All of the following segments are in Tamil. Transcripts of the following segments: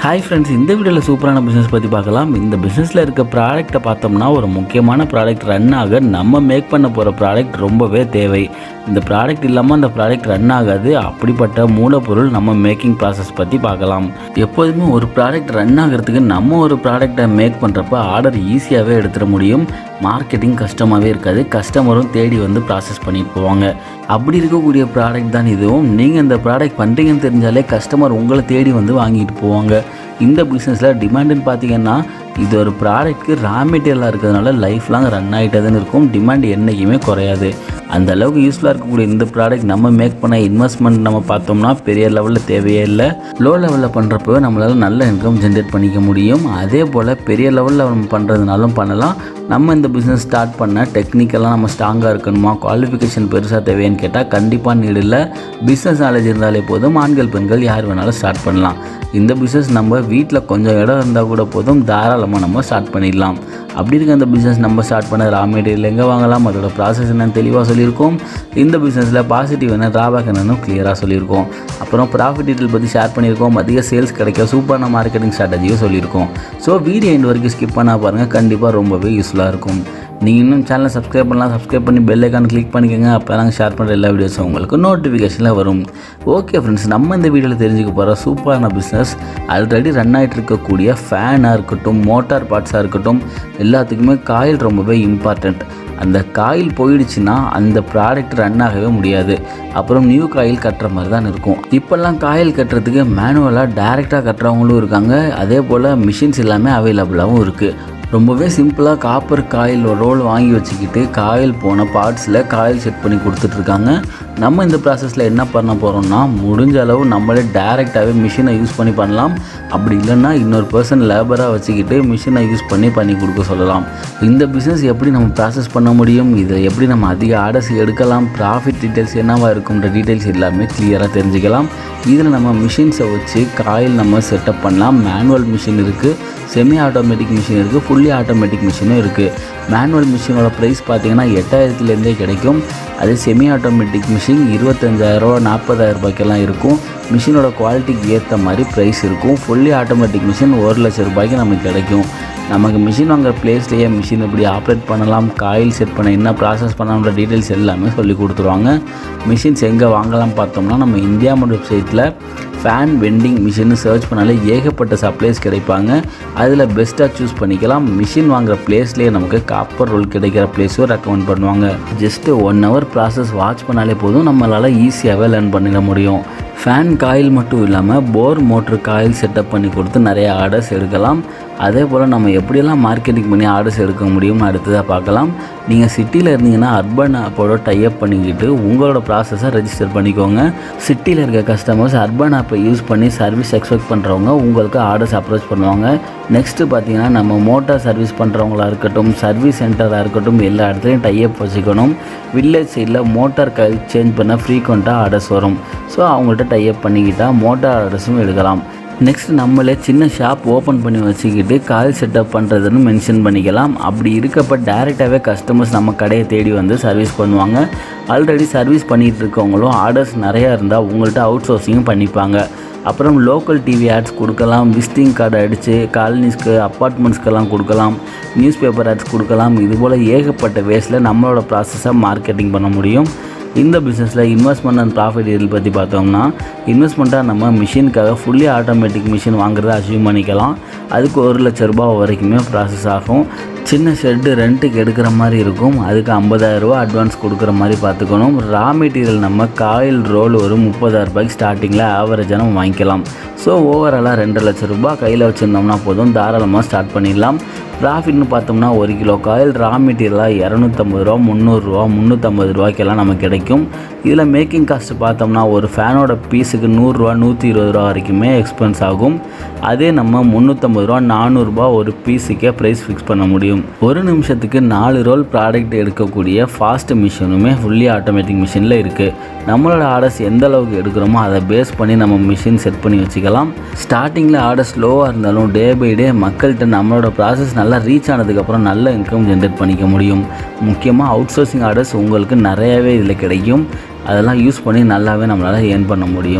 ஹாய் ஃப்ரெண்ட்ஸ் இந்த வீடியோவில் சூப்பரான பிஸ்னஸ் பற்றி பார்க்கலாம் இந்த பிஸ்னஸில் இருக்க ப்ராடக்ட்டை பார்த்தோம்னா ஒரு முக்கியமான ப்ராடக்ட் ரன் ஆக நம்ம மேக் பண்ண போகிற ப்ராடக்ட் ரொம்பவே தேவை இந்த ப்ராடக்ட் இல்லாமல் அந்த ப்ராடக்ட் ரன் ஆகாது அப்படிப்பட்ட மூலப்பொருள் நம்ம மேக்கிங் ப்ராசஸ் பற்றி பார்க்கலாம் எப்போதுமே ஒரு ப்ராடக்ட் ரன் ஆகிறதுக்கு நம்ம ஒரு ப்ராடக்ட்டை மேக் பண்ணுறப்ப ஆர்டர் ஈஸியாகவே எடுத்துட முடியும் மார்க்கெட்டிங் கஷ்டமாகவே இருக்காது கஸ்டமரும் தேடி வந்து ப்ராசஸ் பண்ணிட்டு போவாங்க அப்படி இருக்கக்கூடிய ப்ராடக்ட் தான் இதுவும் நீங்கள் இந்த ப்ராடக்ட் பண்ணுறீங்கன்னு தெரிஞ்சாலே கஸ்டமர் உங்களை தேடி வந்து வாங்கிட்டு போவாங்க இந்த பிஸ்னஸில் டிமாண்டுன்னு பார்த்தீங்கன்னா இது ஒரு ப்ராடக்ட்க்கு ரா மெட்டீரியலாக இருக்கிறதுனால லைஃப் லாங் ரன் ஆகிட்டதுன்னு இருக்கும் டிமாண்ட் என்றைக்குமே குறையாது அந்த அளவுக்கு யூஸ்ஃபுல்லாக இருக்கக்கூடிய இந்த ப்ராடக்ட் நம்ம மேக் பண்ண இன்வெஸ்ட்மெண்ட் நம்ம பார்த்தோம்னா பெரிய லெவலில் தேவையே இல்லை லோ லெவலில் பண்ணுறப்போ நம்மளால் நல்ல இன்கம் ஜென்ரேட் பண்ணிக்க முடியும் அதே போல் பெரிய லெவலில் நம்ம பண்ணுறதுனாலும் பண்ணலாம் நம்ம இந்த பிஸ்னஸ் ஸ்டார்ட் பண்ண டெக்னிக்கலாக நம்ம ஸ்ட்ராங்காக இருக்கணுமா குவாலிஃபிகேஷன் பெருசாக தேவைன்னு கேட்டால் கண்டிப்பாக நீடு இல்லை பிஸ்னஸ் நாலேஜ் இருந்தாலே போதும் ஆண்கள் பெண்கள் யார் வேணாலும் ஸ்டார்ட் பண்ணலாம் இந்த பிஸ்னஸ் நம்ம வீட்டில் கொஞ்சம் இடம் இருந்தால் கூட போதும் தாராளமாக நம்ம ஸ்டார்ட் பண்ணிடலாம் அப்படி இருக்க அந்த பிஸ்னஸ் நம்ம ஸ்டார்ட் பண்ண ரா மெட்டீரியல் எங்கே வாங்கலாம் அதோட ப்ராசஸ் என்னன்னு தெளிவாக சொல்லியிருக்கோம் இந்த பிஸ்னஸில் பாசிட்டிவ் என்ன ட்ராபேக் என்னன்னு கிளியராக சொல்லியிருக்கோம் அப்புறம் ப்ராஃபிட் டீட்டெயில் பற்றி ஷேர் பண்ணியிருக்கோம் அதிக சேல்ஸ் கிடைக்க சூப்பரான மார்க்கெட்டிங் ஸ்ட்ராட்டஜியும் சொல்லியிருக்கோம் ஸோ வீடியோ எண்ட் வரைக்கும் ஸ்கிப் பண்ணால் பாருங்கள் கண்டிப்பாக ரொம்பவே யூஸ்ஃபுல்லாக இருக்கும் நீங்கள் இன்னும் சேனலை சப்ஸ்கிரைப் பண்ணலாம் சப்ஸ்கிரைப் பண்ணி பெல் ஐக்கான் கிளிக் பண்ணிக்கோங்க அப்போ நாங்கள் ஷேர் பண்ணுற எல்லா வீடியோஸும் உங்களுக்கு நோட்டிஃபிகேஷனில் வரும் ஓகே ஃப்ரெண்ட்ஸ் நம்ம இந்த வீடியோவில் தெரிஞ்சுக்க போகிற சூப்பரான பிஸ்னஸ் ஆல்ரெடி ரன் ஆகிட்டு இருக்கக்கூடிய ஃபேனாக இருக்கட்டும் மோட்டார் பார்ட்ஸாக இருக்கட்டும் எல்லாத்துக்குமே காயில் ரொம்பவே இம்பார்ட்டண்ட் அந்த காயில் போயிடுச்சுன்னா அந்த ப்ராடக்ட் ரன் ஆகவே முடியாது அப்புறம் நியூ காயில் கட்டுற மாதிரி தான் இருக்கும் இப்போல்லாம் காயில் கட்டுறதுக்கு மேனுவலாக டைரெக்டாக கட்டுறவங்களும் இருக்காங்க அதே போல் மிஷின்ஸ் எல்லாமே அவைலபிளாகவும் இருக்குது ரொம்பவே சிம்பிளாக காப்பர் காயில் ரோல் வாங்கி வச்சுக்கிட்டு காயில் போன பார்ட்ஸில் காயில் செட் பண்ணி கொடுத்துட்ருக்காங்க நம்ம இந்த ப்ராசஸில் என்ன பண்ண போகிறோம்னா முடிஞ்ச அளவு நம்மளே டேரெக்டாகவே மிஷினை யூஸ் பண்ணி பண்ணலாம் அப்படி இல்லைன்னா இன்னொரு பர்சன் லேபராக வச்சுக்கிட்டு மிஷினை யூஸ் பண்ணி பண்ணி கொடுக்க சொல்லலாம் இந்த பிஸ்னஸ் எப்படி நம்ம ப்ராசஸ் பண்ண முடியும் இதை எப்படி நம்ம அதிக ஆர்டர்ஸ் எடுக்கலாம் ப்ராஃபிட் டீட்டெயில்ஸ் என்னவா இருக்குன்ற டீட்டெயில்ஸ் எல்லாமே கிளியராக தெரிஞ்சுக்கலாம் இதில் நம்ம மிஷின்ஸை வச்சு காயில் நம்ம செட்டப் பண்ணலாம் மேனுவல் மிஷின் இருக்குது செமி ஆட்டோமேட்டிக் மிஷின் இருக்குது ஃபுல்லி ஆட்டோமேட்டிக் மிஷினும் இருக்குது மேனுவல் மிஷினோட ப்ரைஸ் பார்த்தீங்கன்னா எட்டாயிரத்துலேருந்தே கிடைக்கும் அதே செமி ஆட்டோமேட்டிக் மிஷின் இருபத்தஞ்சாயிரரூவா நாற்பதாயிரம் ரூபாய்க்கெல்லாம் இருக்கும் மிஷினோட குவாலிட்டிக்கு ஏற்ற மாதிரி ப்ரைஸ் இருக்கும் ஃபுல்லி ஆட்டோமேட்டிக் மிஷின் ஒரு லட்ச ரூபாய்க்கு நமக்கு கிடைக்கும் நமக்கு மிஷின் வாங்குற பிளேஸ்லேயே மிஷின் எப்படி ஆப்ரேட் பண்ணலாம் காயில் செட் பண்ண என்ன ப்ராசஸ் பண்ணலாம்ன்ற டீட்டெயில்ஸ் எல்லாமே சொல்லி கொடுத்துருவாங்க மிஷின்ஸ் எங்கே வாங்கலாம் பார்த்தோம்னா நம்ம இந்தியா வெப்சைட்டில் ஃபேன் வெண்டிங் மிஷின் சர்ச் பண்ணாலே ஏகப்பட்ட சப்ளைஸ் கிடைப்பாங்க அதில் பெஸ்ட்டாக சூஸ் பண்ணிக்கலாம் மிஷின் வாங்குற பிளேஸ்லேயே நமக்கு காப்பர் ரோல் கிடைக்கிற பிளேஸும் ரெக்கமெண்ட் பண்ணுவாங்க just one hour process watch பண்ணாலே போதும் நம்மளால் ஈஸியாகவே லேர்ன் பண்ணிட முடியும் ஃபேன் காயில் மட்டும் இல்லாமல் போர் மோட்ரு காயில் செட்டப் பண்ணி கொடுத்து நிறைய ஆர்டர்ஸ் எடுக்கலாம் அதே போல் நம்ம எப்படியெல்லாம் மார்க்கெட்டிங் பண்ணி ஆர்டர்ஸ் எடுக்க முடியும்னு அடுத்ததாக பார்க்கலாம் நீங்கள் சிட்டியில் இருந்தீங்கன்னா அர்பன் ஆப்போட டைப் பண்ணிக்கிட்டு உங்களோட ப்ராசஸை ரெஜிஸ்டர் பண்ணிக்கோங்க சிட்டியில் இருக்க கஸ்டமர்ஸ் அர்பன் ஆப்பை யூஸ் பண்ணி சர்வீஸ் எக்ஸ்பெக்ட் பண்ணுறவங்க உங்களுக்கு ஆர்டர்ஸ் அப்ரோச் பண்ணுவாங்க நெக்ஸ்ட்டு பார்த்தீங்கன்னா நம்ம மோட்டார் சர்வீஸ் பண்ணுறவங்களா இருக்கட்டும் சர்வீஸ் சென்டராக இருக்கட்டும் எல்லா இடத்துலையும் டைப் வச்சுக்கணும் வில்லேஜ் சைடில் மோட்டார் கைல் சேஞ்ச் பண்ண ஃப்ரீக்வெண்ட்டாக ஆர்டர்ஸ் வரும் ஸோ அவங்கள்ட்ட டைப் பண்ணிக்கிட்டால் மோட்டார் ஆர்டர்ஸும் எடுக்கலாம் நெக்ஸ்ட் நம்மளே சின்ன ஷாப் ஓப்பன் பண்ணி வச்சுக்கிட்டு கால் செட்டப் பண்ணுறதுன்னு மென்ஷன் பண்ணிக்கலாம் அப்படி இருக்கப்போ டேரெக்டாகவே கஸ்டமர்ஸ் நம்ம கடையை தேடி வந்து சர்வீஸ் பண்ணுவாங்க ஆல்ரெடி சர்வீஸ் பண்ணிகிட்டு இருக்கவங்களும் ஆர்டர்ஸ் நிறையா இருந்தால் உங்கள்கிட்ட அவுட் சோர்சிங்கும் பண்ணிப்பாங்க அப்புறம் லோக்கல் டிவி ஆட்ஸ் கொடுக்கலாம் விசிட்டிங் கார்டு அடித்து காலனிஸ்க்கு அப்பார்ட்மெண்ட்ஸ்க்கெல்லாம் கொடுக்கலாம் நியூஸ் பேப்பர் ஆட்ஸ் கொடுக்கலாம் இதுபோல் ஏகப்பட்ட வேஸில் நம்மளோட ப்ராசஸை மார்க்கெட்டிங் பண்ண முடியும் இந்த பிஸ்னஸில் இன்வெஸ்ட்மெண்ட் அண்ட் ப்ராஃபிட் இதில் பற்றி பார்த்தோம்னா இன்வெஸ்ட்மெண்ட்டாக நம்ம மிஷினுக்காக ஃபுல்லி ஆட்டோமேட்டிக் மிஷின் வாங்குறத அச்சீவ் பண்ணிக்கலாம் அதுக்கு ஒரு லட்ச ரூபாய் வரைக்குமே ப்ராசஸ் ஆகும் சின்ன ஷெட்டு ரெண்ட்டுக்கு எடுக்கிற மாதிரி இருக்கும் அதுக்கு ஐம்பதாயிரரூபா அட்வான்ஸ் கொடுக்குற மாதிரி பார்த்துக்கணும் ரா மெட்டீரியல் நம்ம காயில் ரோல் ஒரு முப்பதாயிரம் ரூபாய்க்கு ஸ்டார்டிங்கில் ஆவரேஜாக நம்ம வாங்கிக்கலாம் ஸோ ஓவராலாக ரெண்டு லட்ச ரூபாய் கையில் வச்சுருந்தோம்னா போதும் தாராளமாக ஸ்டார்ட் பண்ணிடலாம் ப்ராஃபிட்னு பார்த்தோம்னா ஒரு கிலோ காயில் ரா மெட்டீரியலாக இரநூத்தம்பது ரூபா முந்நூறுரூவா முந்நூற்றம்பது ரூபாய்க்கெல்லாம் நமக்கு கிடைக்கும் இதில் மேக்கிங் காஸ்ட் பார்த்தோம்னா ஒரு ஃபேனோட பீஸுக்கு நூறுரூவா நூற்றி இருபது ரூபா வரைக்குமே எக்ஸ்பென்ஸ் ஆகும் அதே நம்ம முந்நூற்றம்பது ரூபா நானூறுரூபா ஒரு பீஸுக்கே ப்ரைஸ் ஃபிக்ஸ் பண்ண முடியும் ஒரு நிமிஷத்துக்கு நாலு ரோல் ப்ராடக்ட் எடுக்கக்கூடிய ஃபாஸ்ட் மிஷினுமே ஃபுல்லி ஆட்டோமேட்டிக் மிஷினில் இருக்குது நம்மளோட ஆர்டர்ஸ் எந்த அளவுக்கு எடுக்கிறோமோ அதை பேஸ் பண்ணி நம்ம மிஷின் செட் பண்ணி வச்சுக்கலாம் ஸ்டார்டிங்கில் ஆர்டர் ஸ்லோவாக இருந்தாலும் டே பை டே மக்கள்கிட்ட நம்மளோட ப்ராசஸ் நல்லா ரீச் ஆனதுக்கப்புறம் நல்ல இன்கம் ஜென்ரேட் பண்ணிக்க முடியும் முக்கியமாக அவுட் சோர்சிங் ஆர்டர்ஸ் உங்களுக்கு நிறையவே இதில் கிடைக்கும் அதெல்லாம் யூஸ் பண்ணி நல்லாவே நம்மளால் ஏர்ன் பண்ண முடியும்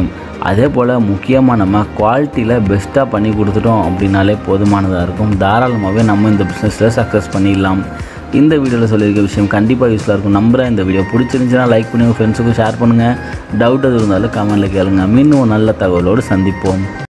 அதே போல் முக்கியமாக நம்ம குவாலிட்டியில் பெஸ்ட்டாக பண்ணி கொடுத்துட்டோம் அப்படின்னாலே போதுமானதாக இருக்கும் தாராளமாகவே நம்ம இந்த பிஸ்னஸில் சக்ஸஸ் பண்ணிடலாம் இந்த வீடியோவில் சொல்லியிருக்க விஷயம் கண்டிப்பாக யூஸ்ஃபுல்லாக இருக்கும் நம்புகிறேன் இந்த வீடியோ பிடிச்சிருந்துச்சுன்னா லைக் பண்ணி உங்கள் ஃப்ரெண்ட்ஸுக்கும் ஷேர் பண்ணுங்கள் டவுட் எது இருந்தாலும் கமெண்ட்டில் கேளுங்க மீண்டும் ஒரு நல்ல தகவலோடு சந்திப்போம்